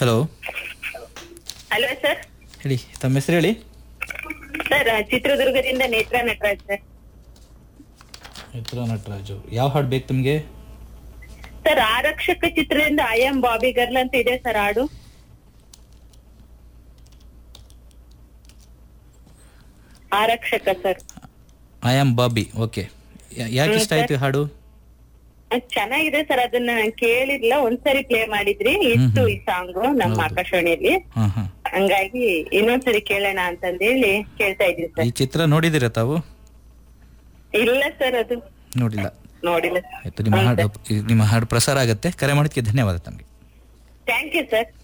hello hello sir ಹೇಳಿ ತಮ್ಮ ಹೆಸರು ಹೇಳಿ ಸರ್ ಚಿತ್ರದುರ್ಗದಿಂದ ನೇತ್ರ ನಟರಾಜ್ ಸರ್ ಮಿತ್ರ ನಟರಾಜು ಯಾವ ಹಾಡು ಬೇಕು ನಿಮಗೆ ಸರ್ ಆರಕ್ಷಕ ಚಿತ್ರದಿಂದ ಐ ಎಂ ಬಾಬಿ ಗರ್ಲ್ ಅಂತ ಇದೆ ಸರ್ ಹಾಡು ಆರಕ್ಷಕ sir I am Bobby okay ಯಾಕೆ ಇಷ್ಟ ಆಯ್ತು ಈ ಹಾಡು ಅದ್ ಚೆನ್ನಾಗಿದೆ ಸರ್ ಅದನ್ನ ನಾನ್ ಕೇಳಿರ್ಲಿಲ್ಲ ಒಂದ್ಸರಿ ಪ್ಲೇ ಮಾಡಿದ್ರಿ ಇತ್ತು ಈ ಸಾಂಗ್ ನಮ್ಮ ಆಕಾಶವಾಣಿಯಲ್ಲಿ ಹಾಂ ಹಾಂ ಹಂಗಾಗಿ ಇನ್ನೊಂದ್ಸರಿ ಕೇಳೋಣ ಅಂತಂದೇಳಿ ಕೇಳ್ತಾ ಇದ್ದೀನಿ ಈ ಸರ್ ಚಿತ್ರ ನೋಡಿದ್ದೀರಾ ತಾವು ಇಲ್ಲ ಸರ್ ಅದು ನೋಡಿಲ್ಲ ನೋಡಿಲ್ಲ ಆಯ್ತು ನಿಮ್ಮ ಹಾಡು ನಿಮ್ಮ ಹಾಡು ಪ್ರಸಾರ ಆಗುತ್ತೆ ಕರೆ ಮಾಡೋದಕ್ಕೆ ಧನ್ಯವಾದ ತಮಗೆ ಥ್ಯಾಂಕ್ ಯು ಸರ್